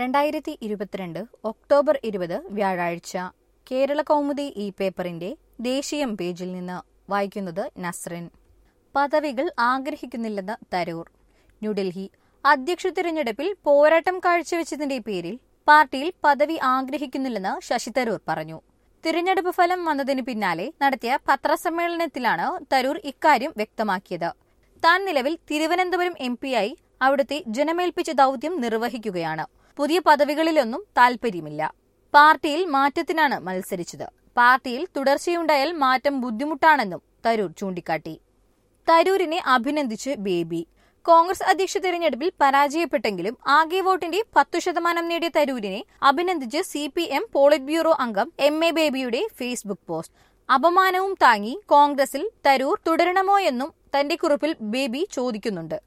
രണ്ടായിരത്തി ഇരുപത്തിരണ്ട് ഒക്ടോബർ ഇരുപത് വ്യാഴാഴ്ച കേരള കൗമുദി ഈ പേപ്പറിന്റെ ദേശീയം പേജിൽ നിന്ന് വായിക്കുന്നത് നസ്റിൻ പദവികൾ ആഗ്രഹിക്കുന്നില്ലെന്ന് തരൂർ ന്യൂഡൽഹി അധ്യക്ഷ തിരഞ്ഞെടുപ്പിൽ പോരാട്ടം കാഴ്ചവെച്ചതിന്റെ പേരിൽ പാർട്ടിയിൽ പദവി ആഗ്രഹിക്കുന്നില്ലെന്ന് ശശി തരൂർ പറഞ്ഞു തിരഞ്ഞെടുപ്പ് ഫലം വന്നതിന് പിന്നാലെ നടത്തിയ പത്രസമ്മേളനത്തിലാണ് തരൂർ ഇക്കാര്യം വ്യക്തമാക്കിയത് താൻ നിലവിൽ തിരുവനന്തപുരം എം പിയായി അവിടുത്തെ ജനമേൽപ്പിച്ച ദൗത്യം നിർവഹിക്കുകയാണ് പുതിയ പദവികളിലൊന്നും താൽപര്യമില്ല പാർട്ടിയിൽ മാറ്റത്തിനാണ് മത്സരിച്ചത് പാർട്ടിയിൽ തുടർച്ചയുണ്ടായാൽ മാറ്റം ബുദ്ധിമുട്ടാണെന്നും തരൂർ ചൂണ്ടിക്കാട്ടി തരൂരിനെ അഭിനന്ദിച്ച് ബേബി കോൺഗ്രസ് അധ്യക്ഷ തെരഞ്ഞെടുപ്പിൽ പരാജയപ്പെട്ടെങ്കിലും ആകെ വോട്ടിന്റെ പത്തു ശതമാനം നേടിയ തരൂരിനെ അഭിനന്ദിച്ച് C P M politburo അംഗം എം എ ബേബിയുടെ ഫേസ്ബുക്ക് പോസ്റ്റ് അപമാനവും താങ്ങി കോൺഗ്രസിൽ തരൂർ തുടരണമോ എന്നും തന്റെ കുറിപ്പിൽ ബേബി ചോദിക്കുന്നുണ്ട്